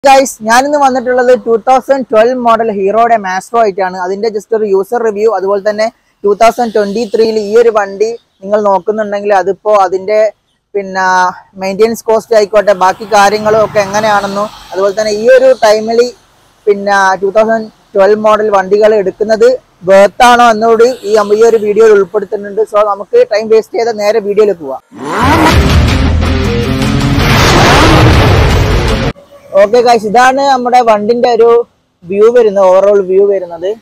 guys ഞാനിന്ന് വന്നിട്ടുള്ളത് two thousand twelve model ഹീറോയുടെ മാസ്ട്രോ ആയിട്ടാണ് അതിന്റെ ജസ്റ്റ് ഒരു യൂസർ റിവ്യൂ അതുപോലെ തന്നെ ടൂ തൗസൻഡ് ട്വന്റി ത്രീയിൽ ഈ ഒരു വണ്ടി നിങ്ങൾ നോക്കുന്നുണ്ടെങ്കിൽ അതിപ്പോ അതിന്റെ പിന്നെ മെയിൻ്റെനൻസ് കോസ്റ്റ് ആയിക്കോട്ടെ ബാക്കി കാര്യങ്ങളും ഒക്കെ എങ്ങനെയാണെന്നും അതുപോലെ തന്നെ ഈ ഒരു ടൈമിൽ പിന്നെ ടൂ തൗസൻഡ് ട്വൽവ് മോഡൽ വണ്ടികൾ എടുക്കുന്നത് വേർത്താണോ എന്നുകൂടി ഈ നമ്മ- ഈ ഒരു വീഡിയോയിൽ ഉൾപ്പെടുത്തുന്നുണ്ട് സോ നമുക്ക് ടൈം വേസ്റ്റ് ചെയ്ത നേരെ വീഡിയോയിൽ പോവാം ഓക്കെ ഗൈസ് ഇതാണ് നമ്മുടെ വണ്ടിന്റെ ഒരു വ്യൂ വരുന്നത് ഓവറോൾ വ്യൂ വരുന്നത്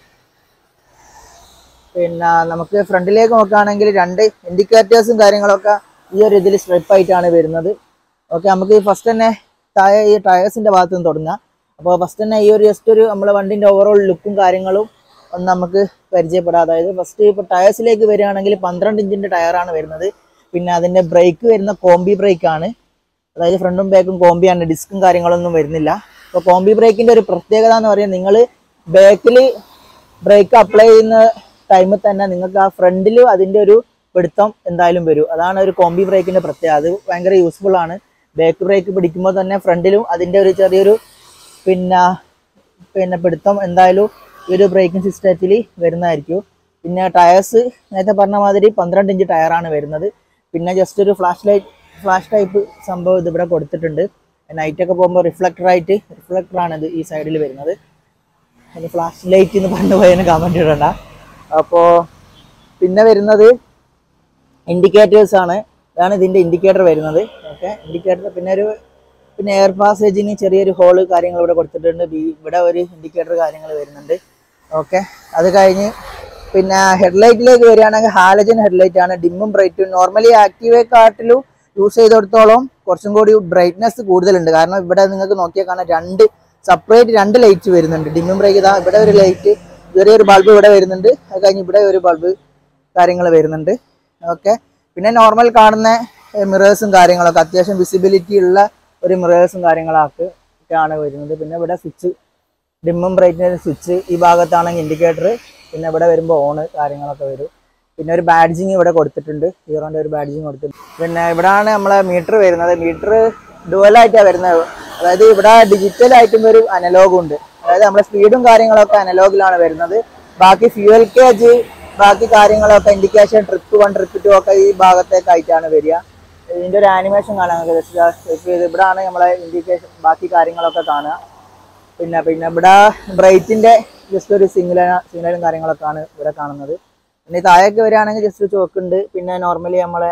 പിന്നെ നമുക്ക് ഫ്രണ്ടിലേക്ക് നോക്കുകയാണെങ്കിൽ രണ്ട് ഇൻഡിക്കേറ്റേഴ്സും കാര്യങ്ങളൊക്കെ ഈ ഒരു ഇതിൽ സ്ട്രിപ്പ് ആയിട്ടാണ് വരുന്നത് ഓക്കെ നമുക്ക് ഫസ്റ്റ് തന്നെ താഴെ ഈ ടയേഴ്സിന്റെ ഭാഗത്ത് നിന്ന് തുടങ്ങാം അപ്പോൾ ഫസ്റ്റ് തന്നെ ഈ ഒരു ജസ്റ്റ് ഒരു നമ്മളെ വണ്ടിന്റെ ഓവറോൾ ലുക്കും കാര്യങ്ങളും ഒന്ന് നമുക്ക് പരിചയപ്പെടാം അതായത് ഫസ്റ്റ് ഇപ്പോൾ ടയേഴ്സിലേക്ക് വരികയാണെങ്കിൽ പന്ത്രണ്ട് ഇഞ്ചിന്റെ ടയറാണ് വരുന്നത് പിന്നെ അതിന്റെ ബ്രേക്ക് വരുന്ന കോമ്പി ബ്രേക്ക് ആണ് അതായത് ഫ്രണ്ടും ബാക്കും കോമ്പിയാണ് ഡിസ്കും കാര്യങ്ങളൊന്നും വരുന്നില്ല അപ്പോൾ കോമ്പി ബ്രേക്കിന്റെ ഒരു പ്രത്യേകത എന്ന് പറയുന്നത് നിങ്ങൾ ബാക്കിൽ ബ്രേക്ക് അപ്ലൈ ചെയ്യുന്ന ടൈമിൽ തന്നെ നിങ്ങൾക്ക് ആ ഫ്രണ്ടിൽ അതിന്റെ ഒരു പിടുത്തം എന്തായാലും വരും അതാണ് ഒരു കോമ്പി ബ്രേക്കിന്റെ പ്രത്യേകത അത് ഭയങ്കര യൂസ്ഫുൾ ആണ് ബാക്ക് ബ്രേക്ക് പിടിക്കുമ്പോൾ തന്നെ ഫ്രണ്ടിലും അതിന്റെ ഒരു ചെറിയൊരു പിന്നെ പിന്നെ പിടുത്തം എന്തായാലും ഈ ഒരു ബ്രേക്കിംഗ് സിസ്റ്റത്തിൽ വരുന്നതായിരിക്കും പിന്നെ ടയേഴ്സ് നേരത്തെ പറഞ്ഞ മാതിരി പന്ത്രണ്ട് ഇഞ്ച് ടയറാണ് വരുന്നത് പിന്നെ ജസ്റ്റ് ഒരു ഫ്ലാഷ് ലൈറ്റ് ഫ്ലാഷ് ടൈപ്പ് സംഭവം ഇത് ഇവിടെ കൊടുത്തിട്ടുണ്ട് നൈറ്റ് ഒക്കെ പോകുമ്പോൾ റിഫ്ലക്ടർ ആയിട്ട് റിഫ്ലക്ടർ ആണ് ഇത് ഈ സൈഡിൽ വരുന്നത് അതിന് ഫ്ലാഷ് ലൈറ്റ് എന്ന് പറഞ്ഞു പോയതിന് കമന്റ് ഇടണ്ട അപ്പോൾ പിന്നെ വരുന്നത് ഇൻഡിക്കേറ്റേഴ്സ് ആണ് ഇതാണ് ഇതിന്റെ ഇൻഡിക്കേറ്റർ വരുന്നത് ഓക്കെ ഇൻഡിക്കേറ്റർ പിന്നെ ഒരു പിന്നെ എയർ പാസേജിന് ചെറിയൊരു ഹോള് കാര്യങ്ങൾ ഇവിടെ കൊടുത്തിട്ടുണ്ട് ബി- ഇവിടെ ഒരു ഇൻഡിക്കേറ്റർ കാര്യങ്ങൾ വരുന്നുണ്ട് ഓക്കെ അത് കഴിഞ്ഞ് പിന്നെ ഹെഡ്ലൈറ്റിലേക്ക് വരികയാണെങ്കിൽ ഹാലജൻ ഹെഡ്ലൈറ്റ് ആണ് ഡിമ്മും ബ്രൈറ്റും നോർമലി ആക്റ്റീവേക്കാട്ടിലും യൂസ് ചെയ്തെടുത്തോളം കുറച്ചും കൂടി ബ്രൈറ്റ്നെസ് കൂടുതലുണ്ട് കാരണം ഇവിടെ നിങ്ങൾക്ക് നോക്കിയാൽ കാണാം രണ്ട് സെപ്പറേറ്റ് രണ്ട് ലൈറ്റ് വരുന്നുണ്ട് ഡിമ്മും ബ്രേക്ക് ഇതാ ഇവിടെ ഒരു ലൈറ്റ് ചെറിയൊരു ബൾബ് ഇവിടെ വരുന്നുണ്ട് അത് കഴിഞ്ഞ് ഇവിടെ ഒരു ബൾബ് കാര്യങ്ങൾ വരുന്നുണ്ട് ഓക്കെ പിന്നെ നോർമൽ കാണുന്ന മിറേഴ്സും കാര്യങ്ങളൊക്കെ അത്യാവശ്യം വിസിബിലിറ്റി ഉള്ള ഒരു മിറേഴ്സും കാര്യങ്ങളൊക്കെ ഒക്കെയാണ് വരുന്നത് പിന്നെ ഇവിടെ സ്വിച്ച് ഡിമ്മും ബ്രൈറ്റ്നസ് സ്വിച്ച് ഈ ഭാഗത്താണെങ്കിൽ ഇൻഡിക്കേറ്റർ പിന്നെ ഇവിടെ വരുമ്പോൾ ഓണ് കാര്യങ്ങളൊക്കെ വരും പിന്നെ ഒരു ബാഡ്ജിങ് ഇവിടെ കൊടുത്തിട്ടുണ്ട് ഹീറോന്റെ ഒരു ബാഡ്ജിങ് കൊടുത്തിട്ടുണ്ട് പിന്നെ ഇവിടാണ് നമ്മളെ മീറ്റർ വരുന്നത് മീറ്റർ ഡുവലായിട്ടാണ് വരുന്നത് അതായത് ഇവിടെ ഡിജിറ്റൽ ആയിട്ടും ഒരു അനലോഗും ഉണ്ട് അതായത് നമ്മുടെ സ്പീഡും കാര്യങ്ങളൊക്കെ അനലോഗിലാണ് വരുന്നത് ബാക്കി ഫ്യൂവൽ കേജ് ബാക്കി കാര്യങ്ങളൊക്കെ indication trip one trip two ഒക്കെ ഈ ഭാഗത്തേക്കായിട്ടാണ് വരിക ഇതിന്റെ ഒരു ആനിമേഷൻ കാണാൻ ജസ്റ്റ് ഇവിടെ ആണ് നമ്മളെ ഇൻഡിക്കേഷൻ ബാക്കി കാര്യങ്ങളൊക്കെ കാണുക പിന്നെ പിന്നെ ഇവിടെ ബ്രൈറ്റിന്റെ ജസ്റ്റ് ഒരു സിഗ്നൽ സിഗ്നലും കാര്യങ്ങളൊക്കെയാണ് ഇവിടെ കാണുന്നത് പിന്നെ ഈ താഴേക്ക് വരികയാണെങ്കിൽ ജസ്റ്റ് ചോക്കുണ്ട് പിന്നെ നോർമലി നമ്മളെ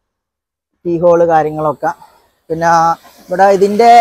കീ ഹോള് കാര്യങ്ങളൊക്കെ പിന്നെ ഇവിടെ ഇതിന്റെ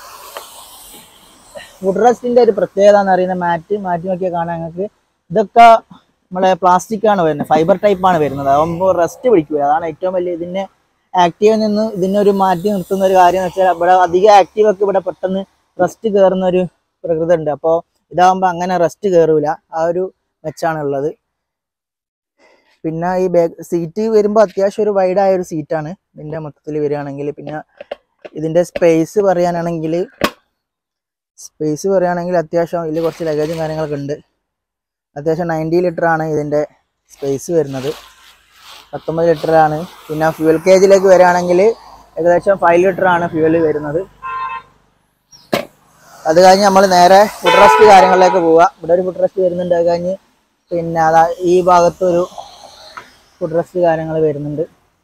ഫുഡ് റെസ്റ്റിന്റെ ഒരു പ്രത്യേകത എന്ന് പറയുന്നത് മാറ്റ് മാറ്റി നോക്കിയാൽ കാണാൻ നിങ്ങൾക്ക് ഇതൊക്കെ നമ്മളെ പ്ലാസ്റ്റിക് ആണ് വരുന്നത് ഫൈബർ ടൈപ്പ് ആണ് വരുന്നത് അതാകുമ്പോൾ റെസ്റ്റ് പിടിക്കൂല അതാണ് ഏറ്റവും വലിയ ഇതിന്റെ ആക്റ്റീവിൽ നിന്ന് ഇതിനൊരു മാറ്റി നിർത്തുന്ന ഒരു കാര്യം എന്ന് വെച്ചാൽ ഇവിടെ അധികം ആക്റ്റീവ് ഒക്കെ ഇവിടെ പെട്ടെന്ന് റെസ്റ്റ് കയറുന്ന ഒരു പ്രകൃതി ഉണ്ട് അപ്പോൾ ഇതാകുമ്പോൾ അങ്ങനെ റെസ്റ്റ് കയറൂല ആ ഒരു മെച്ചാണ് ഉള്ളത് പിന്നെ ഈ ബാക്ക് സീറ്റ് വരുമ്പോൾ അത്യാവശ്യം ഒരു വൈഡായ ഒരു സീറ്റാണ് ഇതിന്റെ മൊത്തത്തിൽ വരികയാണെങ്കിൽ പിന്നെ ഇതിന്റെ സ്പേസ് പറയാനാണെങ്കിൽ സ്പേസ് പറയുകയാണെങ്കിൽ അത്യാവശ്യം ഇതിൽ കുറച്ച് ലഗേജും കാര്യങ്ങളൊക്കെ ഉണ്ട് അത്യാവശ്യം നയൻറ്റി ലിറ്റർ ആണ് ഇതിന്റെ സ്പേസ് വരുന്നത് പത്തൊമ്പത് ലിറ്റർ ആണ് പിന്നെ ഫ്യൂൽ കേജിലേക്ക് വരികയാണെങ്കിൽ ഏകദേശം ഫൈവ് ലിറ്റർ ആണ് ഫ്യൂവൽ വരുന്നത് അത് കഴിഞ്ഞ് നമ്മൾ നേരെ ഫുഡ് റെസ്റ്റ് കാര്യങ്ങളിലേക്ക് പോവുക ഇവിടെ ഒരു ഫുഡ് റെസ്റ്റ് വരുന്നുണ്ട് അത് കഴിഞ്ഞ് പിന്നെ അതാ ഈ ഭാഗത്തൊരു ഫുഡ് റെസ്റ്റ് കാര്യങ്ങൾ വരുന്നുണ്ട്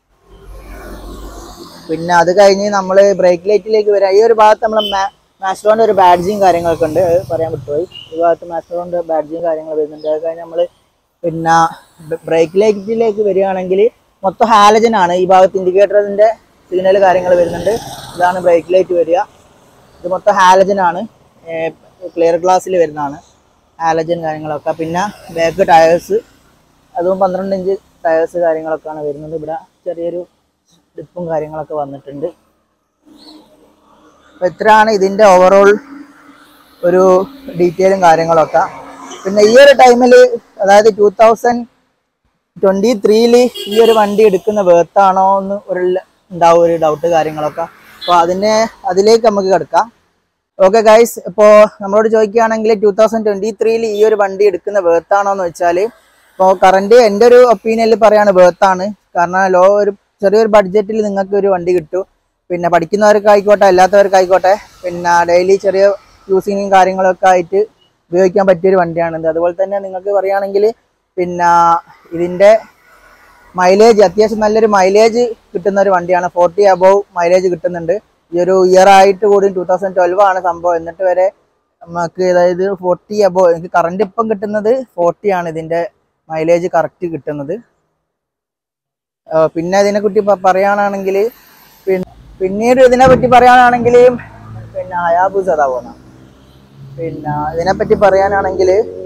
പിന്നെ അത് കഴിഞ്ഞ് നമ്മൾ ബ്രേക്ക് ലൈറ്റിലേക്ക് വരാം ഈ ഒരു ഭാഗത്ത് നമ്മൾ മാസ്റ്ററോന്റെ ഒരു ബാഡ്ജിങ് കാര്യങ്ങളൊക്കെ ഉണ്ട് അത് പറയാൻ വിട്ടുപോയി ഈ ഭാഗത്ത് മാസ്റ്ററോന്റെ ബാഡ്ജിങ് കാര്യങ്ങൾ വരുന്നുണ്ട് അത് കഴിഞ്ഞ് നമ്മൾ പിന്നെ ബ്രേക്ക് ലൈറ്റിലേക്ക് വരികയാണെങ്കിൽ മൊത്തം ഹാലജൻ ആണ് ഈ ഭാഗത്ത് ഇൻഡിക്കേറ്ററിന്റെ സിഗ്നൽ കാര്യങ്ങൾ വരുന്നുണ്ട് ഇതാണ് ബ്രേക്ക് ലൈറ്റ് വരിക ഇത് മൊത്തം ഹാലജൻ ആണ് ക്ലിയർ ഗ്ലാസ്സിൽ വരുന്നതാണ് ഹാലജൻ കാര്യങ്ങളൊക്കെ പിന്നെ ബാക്ക് ടയേഴ്സ് അതും പന്ത്രണ്ട് ഇഞ്ച് ടയേഴ്സ് കാര്യങ്ങളൊക്കെയാണ് വരുന്നത് ഇവിടെ ചെറിയൊരു ഡിപ്പും കാര്യങ്ങളൊക്കെ വന്നിട്ടുണ്ട് അപ്പോൾ ഇത്രയാണ് ഇതിൻ്റെ ഓവറോൾ ഒരു ഡീറ്റെയിലും കാര്യങ്ങളൊക്കെ പിന്നെ ഈ ഒരു ടൈമിൽ അതായത് ടൂ തൗസൻഡ് ട്വൻറ്റി ത്രീയിൽ ഈ ഒരു വണ്ടി എടുക്കുന്ന വേർത്താണോ എന്ന് ഒരു ല- ഉണ്ടാവും ഒരു ഡൗട്ട് കാര്യങ്ങളൊക്കെ അപ്പോൾ അതിനെ അതിലേക്ക് നമുക്ക് കിടക്കാം ഓക്കെ ഗൈസ് ഇപ്പോൾ നമ്മളോട് ചോദിക്കുകയാണെങ്കിൽ ടൂ തൗസൻഡ് ട്വൻറ്റി ത്രീയിൽ ഈ ഒരു വണ്ടി എടുക്കുന്ന വേർത്താണോ എന്ന് വെച്ചാൽ ഇപ്പോൾ കറണ്ട് എൻ്റെ ഒരു ഒപ്പീനിയനിൽ പറയാണ് വേർത്താണ് കാരണം ലോ ഒരു ചെറിയൊരു ബഡ്ജറ്റിൽ നിങ്ങൾക്ക് ഒരു വണ്ടി കിട്ടും പിന്നെ പഠിക്കുന്നവർക്കായിക്കോട്ടെ അല്ലാത്തവർക്കായിക്കോട്ടെ പിന്നെ ഡെയിലി ചെറിയ യൂസിങ്ങും കാര്യങ്ങളൊക്കെ ആയിട്ട് ഉപയോഗിക്കാൻ പറ്റിയൊരു വണ്ടിയാണിത് അതുപോലെ തന്നെ നിങ്ങൾക്ക് പറയുകയാണെങ്കിൽ പിന്നെ ഇതിൻ്റെ മൈലേജ് അത്യാവശ്യം നല്ലൊരു മൈലേജ് കിട്ടുന്ന ഒരു വണ്ടിയാണ് ഫോർട്ടി അബവ് മൈലേജ് കിട്ടുന്നുണ്ട് ഈ ഒരു ഇയർ ആയിട്ട് കൂടി ടൂ തൗസൻഡ് ട്വൽവ് ആണ് സംഭവം എന്നിട്ട് വരെ നമുക്ക് അതായത് ഫോർട്ടി അബവ് എനിക്ക് കറണ്ട് ഇപ്പം കിട്ടുന്നത് ഫോർട്ടി ആണ് ഇതിൻ്റെ മൈലേജ് കറക്റ്റ് കിട്ടുന്നത് ആ, പിന്നെ ഇതിനെക്കുറിച്ച് പ- പറയുകയാണെങ്കിൽ പിന്നെ പിന്നീട് ഇതിനെ പറ്റി പറയുകയാണെങ്കിൽ പിന്നെ ഹയാബുസ അതാ പോകുന്ന പിന്നെ ഇതിനെപ്പറ്റി പറയാനാണെങ്കിൽ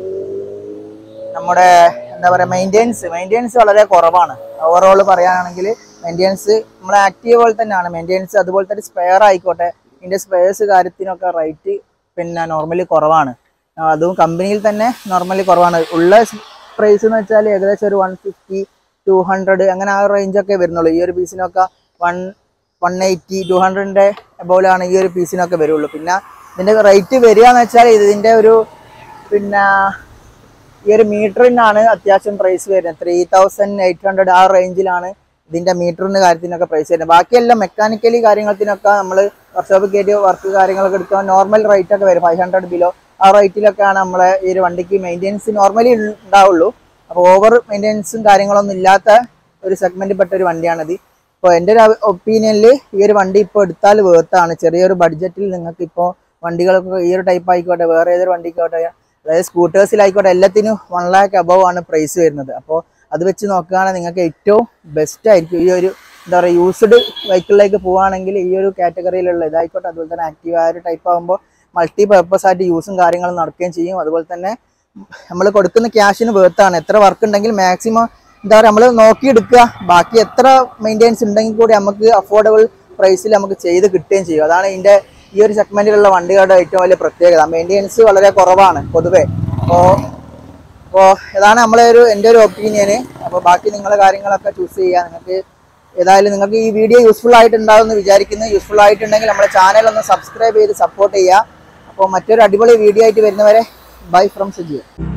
നമ്മുടെ എന്താ പറയുക മെയിൻ്റെനൻസ് മെയിൻ്റെനൻസ് വളരെ കുറവാണ് ഓവറോൾ പറയാനാണെങ്കിൽ മെയിൻ്റെനൻസ് നമ്മളെ ആക്റ്റീവ് പോലെ തന്നെയാണ് മെയിൻ്റെനൻസ് അതുപോലെ തന്നെ സ്പെയർ ആയിക്കോട്ടെ ഇതിൻ്റെ സ്പെയർസ് കാര്യത്തിനൊക്കെ റേറ്റ് പിന്നെ നോർമലി കുറവാണ് ആ, അതും കമ്പനിയിൽ തന്നെ നോർമലി കുറവാണ് ഉള്ള പ്രൈസ് എന്ന് വെച്ചാൽ ഏകദേശം ഒരു വൺ ഫിഫ്റ്റി ടു ഹൺഡ്രഡ് അങ്ങനെ ആ റേഞ്ചൊക്കെ വരുന്നുള്ളൂ ഈ ഒരു പീസിനൊക്കെ വൺ വൺ എയ്റ്റി ടു ഹൺഡ്രഡിൻ്റെ എബോലാണ് ഈ ഒരു പീസിനൊക്കെ വരുള്ളൂ പിന്നെ ഇതിൻ്റെ റേറ്റ് വരിക എന്ന് വെച്ചാൽ ഇതിൻ്റെ ഒരു പിന്നെ ഈ ഒരു മീറ്ററിനാണ് അത്യാവശ്യം പ്രൈസ് വരുന്നത് ത്രീ തൗസൻഡ് എയ്റ്റ് ഹൺഡ്രഡ് ആ റേഞ്ചിലാണ് ഇതിന്റെ മീറ്ററിന്റെ കാര്യത്തിനൊക്കെ പ്രൈസ് വരുന്നത് ബാക്കിയെല്ലാം മെക്കാനിക്കലി കാര്യങ്ങൾത്തിനൊക്കെ നമ്മൾ വർക്ക്ഷോപ്പ് കയറ്റി വർക്ക് കാര്യങ്ങളൊക്കെ എടുക്കാൻ നോർമൽ റേറ്റ് ഒക്കെ വരും ഫൈവ് ഹൺഡ്രഡ് ബിലോ ആ റേറ്റിലൊക്കെയാണ് നമ്മളെ ഈ ഒരു വണ്ടിക്ക് മെയിൻ്റെനൻസ് നോർമലി ഉണ്ടാവുള്ളൂ അപ്പോൾ ഓവർ മെയിൻ്റെനൻസും കാര്യങ്ങളൊന്നും ഇല്ലാത്ത ഒരു സെഗ്മെന്റിൽ പെട്ട ഒരു വണ്ടിയാണിത് ഇപ്പോൾ എൻ്റെ ഒരു ഒപ്പീനിയനിൽ ഈ ഒരു വണ്ടി ഇപ്പോൾ എടുത്താൽ വേർത്താണ് ചെറിയൊരു ബഡ്ജറ്റിൽ നിങ്ങൾക്ക് ഇപ്പോൾ വണ്ടികളൊക്കെ ഈ ഒരു ടൈപ്പ് ആയിക്കോട്ടെ വേറെ ഏതൊരു വണ്ടിക്കോട്ടെ അതായത് സ്കൂട്ടേഴ്സിലായിക്കോട്ടെ എല്ലാത്തിനും വൺ ലാക്ക് അബവ് ആണ് പ്രൈസ് വരുന്നത് അപ്പോൾ അത് വെച്ച് നോക്കുകയാണെങ്കിൽ നിങ്ങൾക്ക് ഏറ്റവും ബെസ്റ്റ് ആയിരിക്കും ഈ ഒരു എന്താ പറയുക യൂസ്ഡ് വെഹിക്കിളിലേക്ക് പോവുകയാണെങ്കിൽ ഈ ഒരു കാറ്റഗറിയിലുള്ള ഇതായിക്കോട്ടെ അതുപോലെ തന്നെ ആക്റ്റീവ് ആ ഒരു ടൈപ്പ് ആകുമ്പോൾ മൾട്ടി പർപ്പസ് ആയിട്ട് യൂസും കാര്യങ്ങളും നടക്കുകയും ചെയ്യും അതുപോലെ തന്നെ നമ്മൾ കൊടുക്കുന്ന ക്യാഷിന് വേർത്താണ് എത്ര വർക്ക് ഉണ്ടെങ്കിൽ മാക്സിമം എന്താ പറയുക നമ്മൾ നോക്കിയെടുക്കുക ബാക്കി എത്ര മെയിൻ്റെനൻസ് ഉണ്ടെങ്കിൽ കൂടി നമുക്ക് അഫോർഡബിൾ പ്രൈസിൽ നമുക്ക് ചെയ്ത് കിട്ടുകയും ചെയ്യും അതാണ് ഇതിൻ്റെ ഈ ഒരു സെഗ്മെന്റിലുള്ള വണ്ടികളുടെ ഏറ്റവും വലിയ പ്രത്യേകത മെയിൻ്റെനൻസ് വളരെ കുറവാണ് പൊതുവെ അപ്പോൾ അപ്പോൾ ഇതാണ് നമ്മളെ ഒരു എൻ്റെ ഒരു ഒപ്പീനിയന് അപ്പോൾ ബാക്കി നിങ്ങളെ കാര്യങ്ങളൊക്കെ ചൂസ് ചെയ്യുക നിങ്ങൾക്ക് ഏതായാലും നിങ്ങൾക്ക് ഈ വീഡിയോ യൂസ്ഫുൾ ആയിട്ടുണ്ടാവും എന്ന് വിചാരിക്കുന്നു യൂസ്ഫുൾ ആയിട്ടുണ്ടെങ്കിൽ നമ്മുടെ ചാനൽ ഒന്ന് സബ്സ്ക്രൈബ് ചെയ്ത് സപ്പോർട്ട് ചെയ്യുക അപ്പോൾ മറ്റൊരു അടിപൊളി വീഡിയോ ആയിട്ട് വരുന്നവരെ ബൈ ഫ്രം സുജിയോ